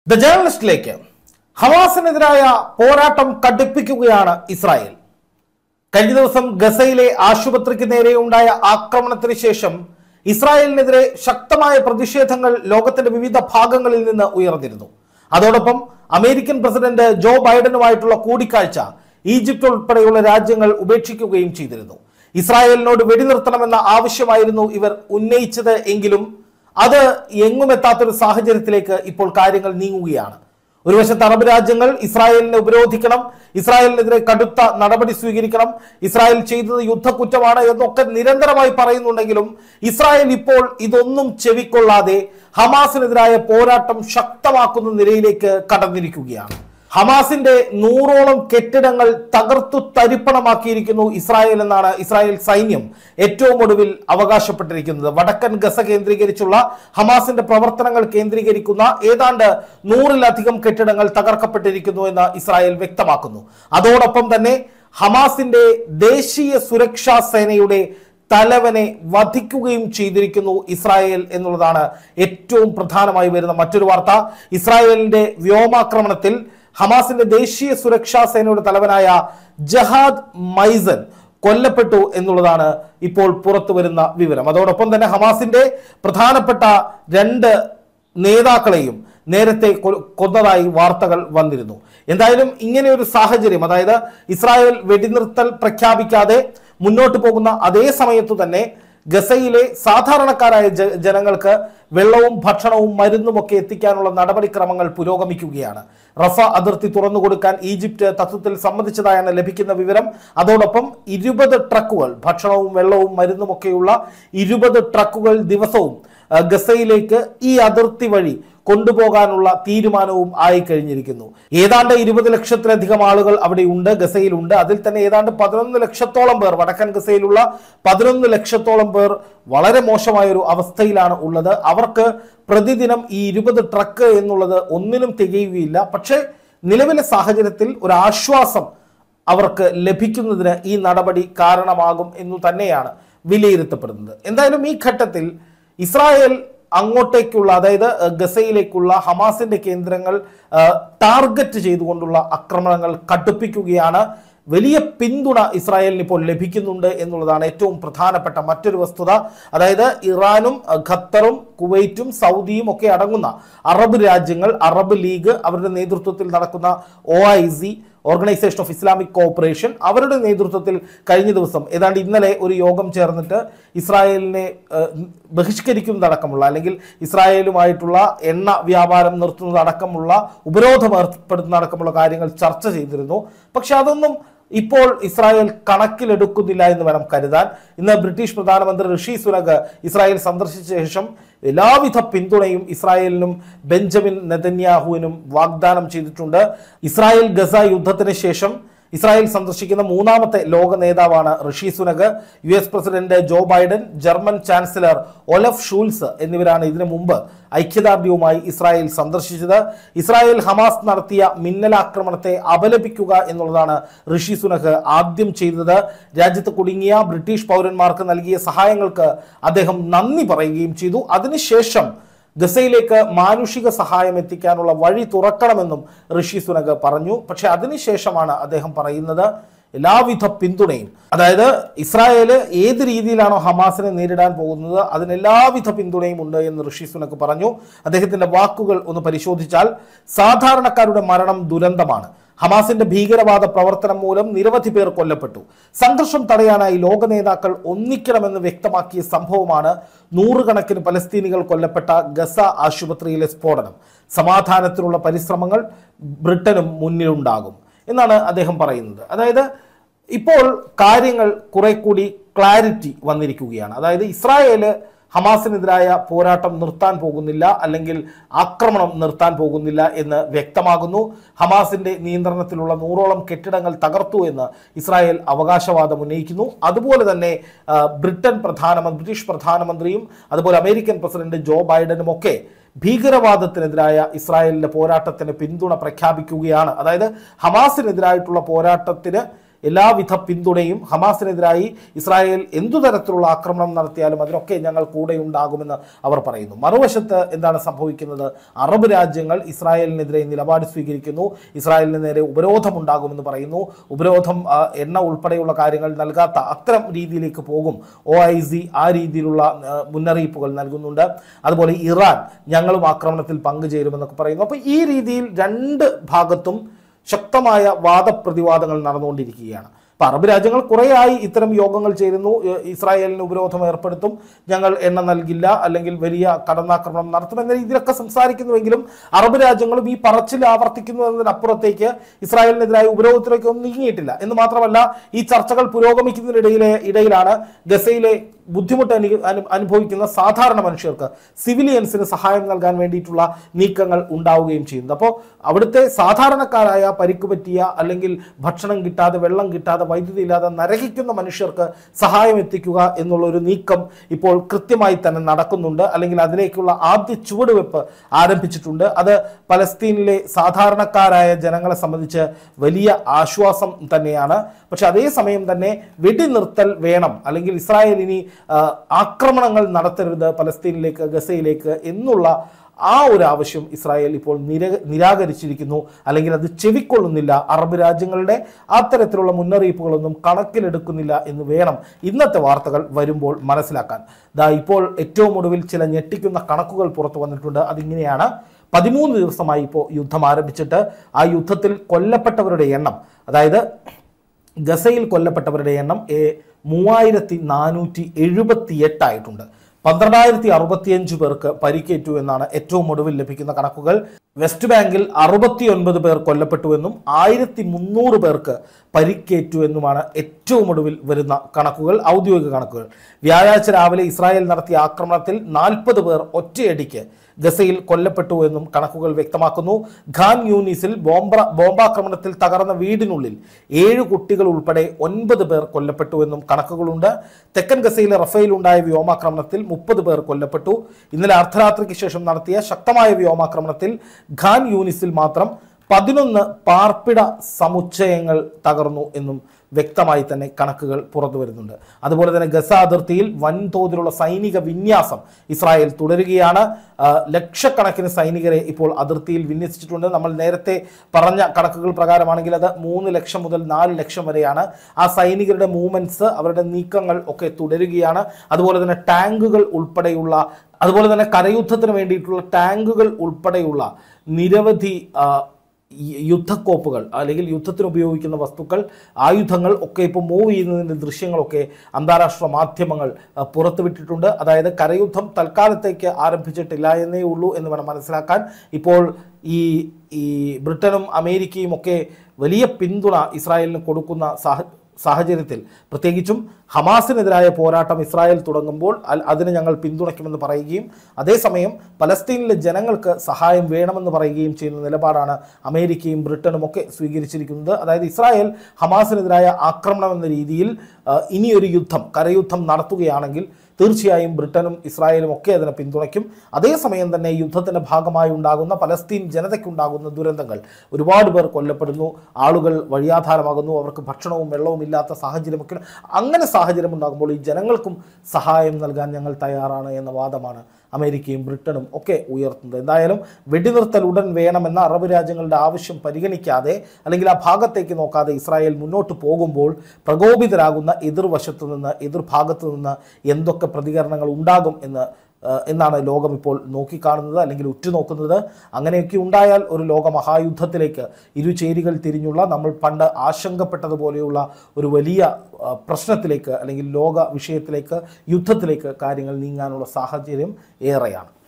the ജേർണലിസ്റ്റിലേക്ക് ഹമാസിനെതിരായ പോരാട്ടം കടുപ്പിക്കുകയാണ് Israel കഴിഞ്ഞ ദിവസം ഗസയിലെ ആശുപത്രിക്ക് നേരെ ഉണ്ടായ ആക്രമണത്തിന് ശേഷം ഇസ്രായേലിനെതിരെ ശക്തമായ പ്രതിഷേധങ്ങൾ ലോകത്തിന്റെ വിവിധ ഭാഗങ്ങളിൽ നിന്ന് ഉയർന്നിരുന്നു അതോടൊപ്പം അമേരിക്കൻ പ്രസിഡന്റ് ജോ ബൈഡനുമായിട്ടുള്ള കൂടിക്കാഴ്ച ഈജിപ്ത് ഉൾപ്പെടെയുള്ള രാജ്യങ്ങൾ ഉപേക്ഷിക്കുകയും ചെയ്തിരുന്നു ഇസ്രായേലിനോട് വെടിനിർത്തണമെന്ന ആവശ്യമായിരുന്നു ഇവർ ഉന്നയിച്ചത് എങ്കിലും അത് എങ്ങുമെത്താത്തൊരു സാഹചര്യത്തിലേക്ക് ഇപ്പോൾ കാര്യങ്ങൾ നീങ്ങുകയാണ് ഒരു വശത്ത് അറബ് രാജ്യങ്ങൾ ഇസ്രായേലിനെ ഉപരോധിക്കണം ഇസ്രായേലിനെതിരെ കടുത്ത നടപടി സ്വീകരിക്കണം ഇസ്രായേൽ ചെയ്തത് യുദ്ധക്കുറ്റമാണ് എന്നൊക്കെ നിരന്തരമായി പറയുന്നുണ്ടെങ്കിലും ഇസ്രായേൽ ഇപ്പോൾ ഇതൊന്നും ചെവിക്കൊള്ളാതെ ഹമാസിനെതിരായ പോരാട്ടം ശക്തമാക്കുന്ന നിലയിലേക്ക് കടന്നിരിക്കുകയാണ് ഹമാസിന്റെ നൂറോളം കെട്ടിടങ്ങൾ തകർത്തു തരിപ്പണമാക്കിയിരിക്കുന്നു ഇസ്രായേൽ എന്നാണ് ഇസ്രായേൽ സൈന്യം ഏറ്റവും ഒടുവിൽ അവകാശപ്പെട്ടിരിക്കുന്നത് വടക്കൻ ഗസ കേന്ദ്രീകരിച്ചുള്ള ഹമാസിന്റെ പ്രവർത്തനങ്ങൾ കേന്ദ്രീകരിക്കുന്ന ഏതാണ്ട് നൂറിലധികം കെട്ടിടങ്ങൾ തകർക്കപ്പെട്ടിരിക്കുന്നു എന്ന് ഇസ്രായേൽ വ്യക്തമാക്കുന്നു അതോടൊപ്പം തന്നെ ഹമാസിന്റെ ദേശീയ സുരക്ഷാ സേനയുടെ തലവനെ വധിക്കുകയും ചെയ്തിരിക്കുന്നു ഇസ്രായേൽ എന്നുള്ളതാണ് ഏറ്റവും പ്രധാനമായി വരുന്ന മറ്റൊരു വാർത്ത ഇസ്രായേലിന്റെ വ്യോമാക്രമണത്തിൽ ഹമാസിന്റെ ദേശീയ സുരക്ഷാ സേനയുടെ തലവനായ ജഹാദ് മൈസൻ കൊല്ലപ്പെട്ടു എന്നുള്ളതാണ് ഇപ്പോൾ പുറത്തു വരുന്ന വിവരം അതോടൊപ്പം തന്നെ ഹമാസിന്റെ പ്രധാനപ്പെട്ട രണ്ട് നേതാക്കളെയും നേരത്തെ കൊ- കൊന്നതായി വാർത്തകൾ വന്നിരുന്നു എന്തായാലും ഇങ്ങനെ ഒരു സാഹചര്യം അതായത് ഇസ്രായേൽ വെടിനിർത്തൽ പ്രഖ്യാപിക്കാതെ മുന്നോട്ട് പോകുന്ന അതേ സമയത്തു തന്നെ ഗസയിലെ സാധാരണക്കാരായ ജ- ജനങ്ങൾക്ക് വെള്ളവും ഭക്ഷണവും മരുന്നും ഒക്കെ എത്തിക്കാനുള്ള നടപടിക്രമങ്ങൾ പുരോഗമിക്കുകയാണ് റഫ അതിർത്തി തുറന്നു കൊടുക്കാൻ ഈജിപ്റ്റ് തത്വത്തിൽ സമ്മതിച്ചതായാണ് ലഭിക്കുന്ന വിവരം അതോടൊപ്പം ഇരുപത് ട്രക്കുകൾ ഭക്ഷണവും വെള്ളവും മരുന്നും ഒക്കെയുള്ള ഇരുപത് ട്രക്കുകൾ ദിവസവും ആ, ഗസയിലേക്ക് ഈ അതിർത്തി വഴി കൊണ്ടുപോകാനുള്ള തീരുമാനവും ആയി കഴിഞ്ഞിരിക്കുന്നു ഏതാണ്ട് ഇരുപത് ലക്ഷത്തിലധികം ആളുകൾ അവിടെ ഉണ്ട് ഗസയിലുണ്ട് അതിൽ തന്നെ ഏതാണ്ട് പതിനൊന്ന് ലക്ഷത്തോളം പേർ വടക്കൻ ഗസയിലുള്ള പതിനൊന്ന് ലക്ഷത്തോളം പേർ വളരെ മോശമായ ഒരു അവസ്ഥയിലാണ് ഉള്ളത് അവർക്ക് പ്രതിദിനം ഈ ഇരുപത് ട്രക്ക് എന്നുള്ളത് ഒന്നിനും തികയുകയില്ല പക്ഷേ നിലവിലെ സാഹചര്യത്തിൽ ഒരു ആശ്വാസം അവർക്ക് ലഭിക്കുന്നതിന് ഈ നടപടി കാരണമാകും എന്നു തന്നെയാണ് വിലയിരുത്തപ്പെടുന്നത് എന്തായാലും ഈ ഘട്ടത്തിൽ ഇസ്രായേൽ അങ്ങോട്ടേക്കുള്ള അതായത് അഹ് ഗസയിലേക്കുള്ള ഹമാസിന്റെ കേന്ദ്രങ്ങൾ അഹ് ടാർഗറ്റ് ചെയ്തുകൊണ്ടുള്ള ആക്രമണങ്ങൾ കടുപ്പിക്കുകയാണ് വലിയ പിന്തുണ ഇസ്രായേലിന് ഇപ്പോൾ ലഭിക്കുന്നുണ്ട് എന്നുള്ളതാണ് ഏറ്റവും പ്രധാനപ്പെട്ട മറ്റൊരു വസ്തുത അതായത് ഇറാനും അഹ് ഖത്തറും കുവൈറ്റും സൗദിയും ഒക്കെ അടങ്ങുന്ന അറബ് രാജ്യങ്ങൾ അറബ് ലീഗ് അവരുടെ നേതൃത്വത്തിൽ നടക്കുന്ന O I C organisation of Islamic cooperation അവരുടെ നേതൃത്വത്തിൽ കഴിഞ്ഞ ദിവസം ഏതാണ്ട് ഇന്നലെ ഒരു യോഗം ചേർന്നിട്ട് ഇസ്രായേലിനെ ഏഹ്, ബഹിഷ്കരിക്കുന്നതടക്കമുള്ള അല്ലെങ്കിൽ ഇസ്രായേലുമായിട്ടുള്ള എണ്ണ വ്യാപാരം നിർത്തുന്നതടക്കമുള്ള ഉപരോധം ഏർപ്പെടുത്തുന്നതടക്കമുള്ള കാര്യങ്ങൾ ചർച്ച ചെയ്തിരുന്നു പക്ഷെ അതൊന്നും ഇപ്പോൾ ഇസ്രായേൽ കണക്കിലെടുക്കുന്നില്ല എന്ന് വേണം കരുതാൻ ഇന്ന് ബ്രിട്ടീഷ് പ്രധാനമന്ത്രി ഋഷി സുനക് ഇസ്രായേൽ സന്ദർശിച്ച ശേഷം എല്ലാവിധ പിന്തുണയും ഇസ്രായേലിനും ബെഞ്ചമിൻ നെതന്യാഹുവിനും വാഗ്ദാനം ചെയ്തിട്ടുണ്ട് ഇസ്രായേൽ ഗസ യുദ്ധത്തിന് ശേഷം ഇസ്രായേൽ സന്ദർശിക്കുന്ന മൂന്നാമത്തെ ലോക നേതാവാണ് Rishi Sunak U S president Joe Biden German chancellor Olaf Scholz എന്നിവരാണ് ഇതിനു മുമ്പ് ഐക്യദാർഢ്യവുമായി ഇസ്രായേൽ സന്ദർശിച്ചത് ഇസ്രായേൽ ഹമാസ് നടത്തിയ മിന്നലാക്രമണത്തെ അപലപിക്കുക എന്നുള്ളതാണ് ഋഷി സുനക് ആദ്യം ചെയ്തത് രാജ്യത്ത് കുടുങ്ങിയ ബ്രിട്ടീഷ് പൗരന്മാർക്ക് നൽകിയ സഹായങ്ങൾക്ക് അദ്ദേഹം നന്ദി പറയുകയും ചെയ്തു അതിനുശേഷം ഗസയിലേക്ക് മാനുഷിക സഹായം എത്തിക്കാനുള്ള വഴി തുറക്കണമെന്നും ഋഷി സുനക് പറഞ്ഞു പക്ഷെ അതിനുശേഷമാണ് അദ്ദേഹം പറയുന്നത് എല്ലാവിധ പിന്തുണയും അതായത് ഇസ്രായേല് ഏത് രീതിയിലാണോ ഹമാസിനെ നേരിടാൻ പോകുന്നത് അതിന് എല്ലാവിധ പിന്തുണയും ഉണ്ട് എന്ന് ഋഷി സുനക് പറഞ്ഞു അദ്ദേഹത്തിന്റെ വാക്കുകൾ ഒന്ന് പരിശോധിച്ചാൽ സാധാരണക്കാരുടെ മരണം ദുരന്തമാണ് ഹമാസിന്റെ ഭീകരവാദ പ്രവർത്തനം മൂലം നിരവധി പേർ കൊല്ലപ്പെട്ടു സംഘർഷം തടയാനായി ലോക നേതാക്കൾ ഒന്നിക്കണമെന്ന് വ്യക്തമാക്കിയ സംഭവമാണ് നൂറുകണക്കിന് പലസ്തീനികൾ കൊല്ലപ്പെട്ട ഗസ ആശുപത്രിയിലെ സ്ഫോടനം സമാധാനത്തിനുള്ള പരിശ്രമങ്ങൾ ബ്രിട്ടനും മുന്നിലുണ്ടാകും എന്നാണ് അദ്ദേഹം പറയുന്നത് അതായത് ഇപ്പോൾ കാര്യങ്ങൾ കുറെ കൂടി ക്ലാരിറ്റി വന്നിരിക്കുകയാണ് അതായത് ഇസ്രായേല് ഹമാസിനെതിരായ പോരാട്ടം നിർത്താൻ പോകുന്നില്ല അല്ലെങ്കിൽ ആക്രമണം നിർത്താൻ പോകുന്നില്ല എന്ന് വ്യക്തമാകുന്നു ഹമാസിന്റെ നിയന്ത്രണത്തിലുള്ള നൂറോളം കെട്ടിടങ്ങൾ തകർത്തു എന്ന് ഇസ്രായേൽ അവകാശവാദം ഉന്നയിക്കുന്നു അതുപോലെ തന്നെ ആ, ബ്രിട്ടൻ പ്രധാനമന്ത്രി ബ്രിട്ടീഷ് പ്രധാനമന്ത്രിയും അതുപോലെ അമേരിക്കൻ പ്രസിഡന്റ് ജോ ബൈഡനും ഒക്കെ ഭീകരവാദത്തിനെതിരായ ഇസ്രായേലിന്റെ പോരാട്ടത്തിന് പിന്തുണ പ്രഖ്യാപിക്കുകയാണ് അതായത് ഹമാസിനെതിരായിട്ടുള്ള പോരാട്ടത്തിന് എല്ലാവിധ പിന്തുണയും ഹമാസിനെതിരായി ഇസ്രായേൽ എന്തു തരത്തിലുള്ള ആക്രമണം നടത്തിയാലും അതിനൊക്കെ ഞങ്ങൾ കൂടെ ഉണ്ടാകുമെന്ന് അവർ പറയുന്നു മറുവശത്ത് എന്താണ് സംഭവിക്കുന്നത് അറബ് രാജ്യങ്ങൾ ഇസ്രായേലിനെതിരെ നിലപാട് സ്വീകരിക്കുന്നു ഇസ്രായേലിന് നേരെ ഉപരോധം ഉണ്ടാകുമെന്ന് പറയുന്നു ഉപരോധം ആ, എണ്ണ ഉൾപ്പെടെയുള്ള കാര്യങ്ങൾ നൽകാത്ത അത്തരം രീതിയിലേക്ക് പോകും ഒ ഐ സി ആ രീതിയിലുള്ള ആ, മുന്നറിയിപ്പുകൾ നൽകുന്നുണ്ട് അതുപോലെ ഇറാൻ ഞങ്ങളും ആക്രമണത്തിൽ പങ്കുചേരുമെന്നൊക്കെ പറയുന്നു അപ്പോൾ ഈ രീതിയിൽ രണ്ട് ഭാഗത്തും ശക്തമായ വാദപ്രതിവാദങ്ങൾ നടന്നുകൊണ്ടിരിക്കുകയാണ് അപ്പോൾ അറബ് രാജ്യങ്ങൾ കുറേയായി ഇത്തരം യോഗങ്ങൾ ചേരുന്നു ഏ, ഇസ്രായേലിന് ഉപരോധം ഏർപ്പെടുത്തും ഞങ്ങൾ എണ്ണ നൽകില്ല അല്ലെങ്കിൽ വലിയ കടന്നാക്രമണം നടത്തും എന്ന രീതിയിലൊക്കെ സംസാരിക്കുന്നുവെങ്കിലും അറബ് രാജ്യങ്ങളും ഈ പറച്ചിൽ ആവർത്തിക്കുന്നു എന്നതിനപ്പുറത്തേക്ക് ഇസ്രായേലിനെതിരായ ഉപരോധത്തിലേക്ക് ഒന്നും നീങ്ങിയിട്ടില്ല എന്ന് മാത്രമല്ല ഈ ചർച്ചകൾ പുരോഗമിക്കുന്നതിനിടയിലെ ഇടയിലാണ് ഗസയിലെ ബുദ്ധിമുട്ട് അനു അനു- അനുഭവിക്കുന്ന സാധാരണ മനുഷ്യർക്ക് സിവിലിയൻസിന് സഹായം നൽകാൻ വേണ്ടിയിട്ടുള്ള നീക്കങ്ങൾ ഉണ്ടാവുകയും ചെയ്യുന്നത് അപ്പോൾ അവിടുത്തെ സാധാരണക്കാരായ പരിക്ക് പറ്റിയ അല്ലെങ്കിൽ ഭക്ഷണം കിട്ടാതെ വെള്ളം കിട്ടാതെ വൈദ്യുതി ഇല്ലാതെ നരകിക്കുന്ന മനുഷ്യർക്ക് സഹായം എത്തിക്കുക എന്നുള്ള ഒരു നീക്കം ഇപ്പോൾ കൃത്യമായി തന്നെ നടക്കുന്നുണ്ട് അല്ലെങ്കിൽ അതിലേക്കുള്ള ആദ്യ ചുവടുവെപ്പ് ആരംഭിച്ചിട്ടുണ്ട് അത് പലസ്തീനിലെ സാധാരണക്കാരായ ജനങ്ങളെ സംബന്ധിച്ച് വലിയ ആശ്വാസം തന്നെയാണ് പക്ഷെ അതേസമയം തന്നെ വെടിനിർത്തൽ വേണം അല്ലെങ്കിൽ ഇസ്രായേൽ ഇനി ആ, ആക്രമണങ്ങൾ നടത്തരുത് പലസ്തീനിലേക്ക് ഗസയിലേക്ക് എന്നുള്ള ആ ഒരു ആവശ്യം ഇസ്രായേൽ ഇപ്പോൾ നിര നിരാകരിച്ചിരിക്കുന്നു അല്ലെങ്കിൽ അത് ചെവിക്കൊള്ളുന്നില്ല അറബ് രാജ്യങ്ങളുടെ അത്തരത്തിലുള്ള മുന്നറിയിപ്പുകളൊന്നും കണക്കിലെടുക്കുന്നില്ല എന്ന് വേണം ഇന്നത്തെ വാർത്തകൾ വരുമ്പോൾ മനസ്സിലാക്കാൻ ദാ ഇപ്പോൾ ഏറ്റവും ഒടുവിൽ ചില ഞെട്ടിക്കുന്ന കണക്കുകൾ പുറത്തു വന്നിട്ടുണ്ട് അതിങ്ങനെയാണ് പതിമൂന്ന് ദിവസമായി ഇപ്പോൾ യുദ്ധം ആരംഭിച്ചിട്ട് ആ യുദ്ധത്തിൽ കൊല്ലപ്പെട്ടവരുടെ എണ്ണം അതായത് ഗസയിൽ കൊല്ലപ്പെട്ടവരുടെ എണ്ണം ഏ, മൂവായിരത്തി നാനൂറ്റി എഴുപത്തി എട്ടായിട്ടുണ്ട് പന്ത്രണ്ടായിരത്തി അറുപത്തിയഞ്ച് പേർക്ക് പരിക്കേറ്റു എന്നാണ് ഏറ്റവും ഒടുവിൽ ലഭിക്കുന്ന കണക്കുകൾ വെസ്റ്റ് ബാങ്കിൽ അറുപത്തിയൊൻപത് പേർ കൊല്ലപ്പെട്ടുവെന്നും ആയിരത്തി മുന്നൂറ് പേർക്ക് പരിക്കേറ്റു എന്നുമാണ് ഏറ്റവും ഒടുവിൽ വരുന്ന കണക്കുകൾ ഔദ്യോഗിക കണക്കുകൾ വ്യാഴാഴ്ച രാവിലെ ഇസ്രായേൽ നടത്തിയ ആക്രമണത്തിൽ നാൽപ്പത് പേർ ഒറ്റയടിക്ക് ഗസയിൽ കൊല്ലപ്പെട്ടു എന്നും കണക്കുകൾ വ്യക്തമാക്കുന്നു ഖാൻ യൂനിസിൽ ബോംബ ബോംബാക്രമണത്തിൽ തകർന്ന വീടിനുള്ളിൽ ഏഴ് കുട്ടികൾ ഉൾപ്പെടെ ഒൻപത് പേർ കൊല്ലപ്പെട്ടു എന്നും കണക്കുകളുണ്ട് തെക്കൻ ഗസയിലെ റഫേൽ ഉണ്ടായ വ്യോമാക്രമണത്തിൽ മുപ്പത് പേർ കൊല്ലപ്പെട്ടു ഇന്നലെ അർദ്ധരാത്രിക്ക് ശേഷം നടത്തിയ ശക്തമായ വ്യോമാക്രമണത്തിൽ ഖാൻ യൂനിസിൽ മാത്രം പതിനൊന്ന് പാർപ്പിട സമുച്ചയങ്ങൾ തകർന്നു എന്നും വ്യക്തമായി തന്നെ കണക്കുകൾ പുറത്തു വരുന്നുണ്ട് അതുപോലെ തന്നെ ഗസ അതിർത്തിയിൽ വൻതോതിലുള്ള സൈനിക വിന്യാസം ഇസ്രായേൽ തുടരുകയാണ് ആ, ലക്ഷക്കണക്കിന് സൈനികരെ ഇപ്പോൾ അതിർത്തിയിൽ വിന്യസിച്ചിട്ടുണ്ട് നമ്മൾ നേരത്തെ പറഞ്ഞ കണക്കുകൾ പ്രകാരമാണെങ്കിൽ അത് മൂന്ന് ലക്ഷം മുതൽ നാല് ലക്ഷം വരെയാണ് ആ സൈനികരുടെ മൂവ്മെന്റ്സ് അവരുടെ നീക്കങ്ങൾ ഒക്കെ തുടരുകയാണ് അതുപോലെ തന്നെ ടാങ്കുകൾ ഉൾപ്പെടെയുള്ള അതുപോലെ തന്നെ കരയുദ്ധത്തിന് വേണ്ടിയിട്ടുള്ള ടാങ്കുകൾ ഉൾപ്പെടെയുള്ള നിരവധി ആ, ഈ യുദ്ധക്കോപ്പുകൾ അല്ലെങ്കിൽ യുദ്ധത്തിന് ഉപയോഗിക്കുന്ന വസ്തുക്കൾ ആയുധങ്ങൾ ഒക്കെ ഇപ്പോൾ മൂവ് ചെയ്യുന്നതിൻ്റെ ദൃശ്യങ്ങളൊക്കെ അന്താരാഷ്ട്ര മാധ്യമങ്ങൾ ആ, പുറത്തുവിട്ടിട്ടുണ്ട് അതായത് കരയുദ്ധം തൽക്കാലത്തേക്ക് ആരംഭിച്ചിട്ടില്ല എന്നേ ഉള്ളൂ എന്ന് വേണം മനസ്സിലാക്കാൻ ഇപ്പോൾ ഈ ഈ ബ്രിട്ടനും അമേരിക്കയും ഒക്കെ വലിയ പിന്തുണ ഇസ്രായേലിന് കൊടുക്കുന്ന സാഹ സാഹചര്യത്തിൽ പ്രത്യേകിച്ചും ഹമാസിനെതിരായ പോരാട്ടം ഇസ്രായേൽ തുടങ്ങുമ്പോൾ അൽ- അതിന് ഞങ്ങൾ പിന്തുണയ്ക്കുമെന്ന് പറയുകയും അതേസമയം പലസ്തീനിലെ ജനങ്ങൾക്ക് സഹായം വേണമെന്ന് പറയുകയും ചെയ്യുന്ന നിലപാടാണ് അമേരിക്കയും ബ്രിട്ടനും ഒക്കെ സ്വീകരിച്ചിരിക്കുന്നത് അതായത് ഇസ്രായേൽ ഹമാസിനെതിരായ ആക്രമണം എന്ന രീതിയിൽ ആ, ഇനിയൊരു യുദ്ധം കരയുദ്ധം നടത്തുകയാണെങ്കിൽ തീർച്ചയായും ബ്രിട്ടനും ഇസ്രായേലും ഒക്കെ അതിനെ പിന്തുണയ്ക്കും അതേസമയം തന്നെ ഈ യുദ്ധത്തിന്റെ ഭാഗമായി ഉണ്ടാകുന്ന പലസ്തീൻ ജനതയ്ക്കുണ്ടാകുന്ന ദുരന്തങ്ങൾ ഒരുപാട് പേർ കൊല്ലപ്പെടുന്നു ആളുകൾ വഴിയാധാരമാകുന്നു അവർക്ക് ഭക്ഷണവും വെള്ളവും ഇല്ലാത്ത സാഹചര്യമൊക്കെ അങ്ങനെ സാഹചര്യം ഉണ്ടാകുമ്പോൾ ഈ ജനങ്ങൾക്കും സഹായം നൽകാൻ ഞങ്ങൾ തയ്യാറാണ് എന്ന വാദമാണ് അമേരിക്കയും ബ്രിട്ടനും ഒക്കെ ഉയർത്തുന്നത് എന്തായാലും വെടിനിർത്തൽ ഉടൻ വേണമെന്ന അറബ് രാജ്യങ്ങളുടെ ആവശ്യം പരിഗണിക്കാതെ അല്ലെങ്കിൽ ആ ഭാഗത്തേക്ക് നോക്കാതെ ഇസ്രായേൽ മുന്നോട്ട് പോകുമ്പോൾ പ്രകോപിതരാകുന്ന എതിർവശത്തു നിന്ന് എതിർഭാഗത്തു നിന്ന് എന്തൊക്കെ പ്രതികരണങ്ങൾ ഉണ്ടാകും എന്ന് ആ, എന്നാണ് ലോകം ഇപ്പോൾ നോക്കിക്കാണുന്നത് അല്ലെങ്കിൽ ഉറ്റുനോക്കുന്നത് അങ്ങനെയൊക്കെ ഉണ്ടായാൽ ഒരു ലോക മഹായുദ്ധത്തിലേക്ക് ഇരുചേരികൾ തിരിഞ്ഞുള്ള നമ്മൾ പണ്ട് ആശങ്കപ്പെട്ടതുപോലെയുള്ള ഒരു വലിയ ആ, പ്രശ്നത്തിലേക്ക് അല്ലെങ്കിൽ ലോക വിഷയത്തിലേക്ക് യുദ്ധത്തിലേക്ക് കാര്യങ്ങൾ നീങ്ങാനുള്ള സാഹചര്യം ഏറെയാണ്